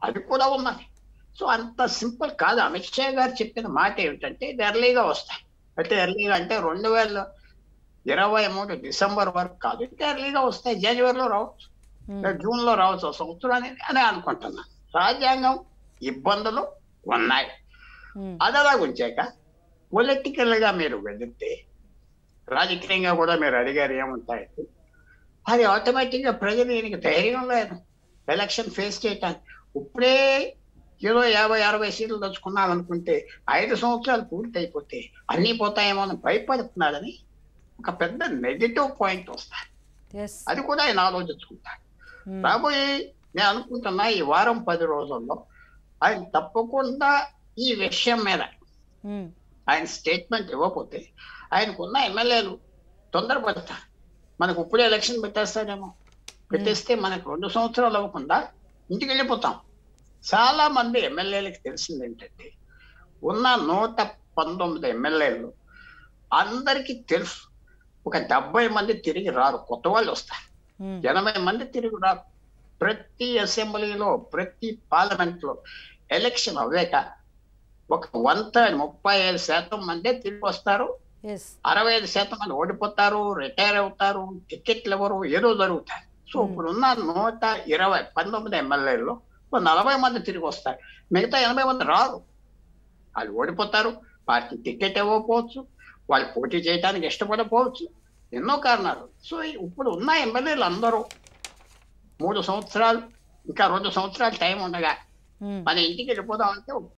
అది కూడా ఉన్నది సో అంత సింపుల్ కాదు అమిత్ షా గారు చెప్పిన మాట ఏమిటంటే ఇది ఎర్లీగా వస్తాయి అంటే ఎర్లీగా అంటే రెండు వేల ఇరవై మూడు డిసెంబర్ వరకు కాదు ఇంకా ఎర్లీగా వస్తాయి జనవరిలో రావచ్చు ఉమ్, లేదా జూన్ లో రావచ్చు సంవత్సరం అనేది అని అనుకుంటున్నాను రాజ్యాంగం ఇబ్బందులు ఉన్నాయి ఉమ్, అది అలా ఉంచాక పొలిటికల్ గా మీరు వెళితే రాజకీయంగా కూడా మీరు అడిగారు ఏముంటాయంటే అది ఆటోమేటిక్ గా ప్రజలు ఈయనకి ధైర్యం లేదు ఎలక్షన్ ఫేస్ చేయటానికి ఇప్పుడే ఏదో యాభై అరవై సీట్లు తెచ్చుకున్నాం అనుకుంటే ఐదు సంవత్సరాలు పూర్తి అయిపోతే అన్నీ పోతాయేమో అని భయపడుతున్నాడని ఒక పెద్ద నెగిటివ్ పాయింట్ వస్తాయి yes, అది కూడా ఆయన ఆలోచించుకుంటాడు ఉమ్, రాబోయే నేను అనుకుంటున్నా ఈ వారం పది రోజుల్లో ఆయన తప్పకుండా ఈ విషయం మీద ఉమ్, ఆయన స్టేట్మెంట్ ఇవ్వకపోతే ఆయనకున్న ఎమ్మెల్యేలు తొందరపడతారు మనకు ఇప్పుడే ఎలక్షన్ పెట్టేస్తారేమో పెట్టేస్తే మనకు రెండు సంవత్సరాలు అవ్వకుండా ఇంటికి వెళ్ళిపోతాం చాలా మంది ఎమ్మెల్యేలకు తెలిసింది ఏంటంటే ఉన్న నూట పంతొమ్మిది ఎమ్మెల్యేలు అందరికీ తెలుసు ఒక డెబ్బై మంది తిరిగి రారు కొత్త వాళ్ళు వస్తారు ఉమ్, ఎనభై మంది తిరిగి రారు ప్రతి అసెంబ్లీలో ప్రతి పార్లమెంట్ లో ఎలక్షన్ అవ్వాక ఒక వంద ముప్పై ఐదు శాతం మందే తిరిగి వస్తారు yes, అరవై ఐదు శాతం మంది ఓడిపోతారు రిటైర్ అవుతారు టికెట్లు ఎవరు ఏదో జరుగుతాయి సో Hmm. ఇప్పుడున్న నూట ఇరవై పంతొమ్మిది ఎమ్మెల్యేల్లో ఒక నలభై మంది తిరిగి వస్తారు మిగతా ఎనభై మంది రారు వాళ్ళు ఓడిపోతారు పార్టీ టికెట్ ఇవ్వకపోవచ్చు వాళ్ళు పోటీ చేయడానికి ఇష్టపడకపోవచ్చు ఎన్నో కారణాలు సో ఇప్పుడు ఉన్న ఎమ్మెల్యేలు అందరూ మూడు సంవత్సరాలు ఇంకా రెండు సంవత్సరాలు టైం ఉండగా ఉమ్, మన ఇంటికి వెళ్ళిపోదాం అంటే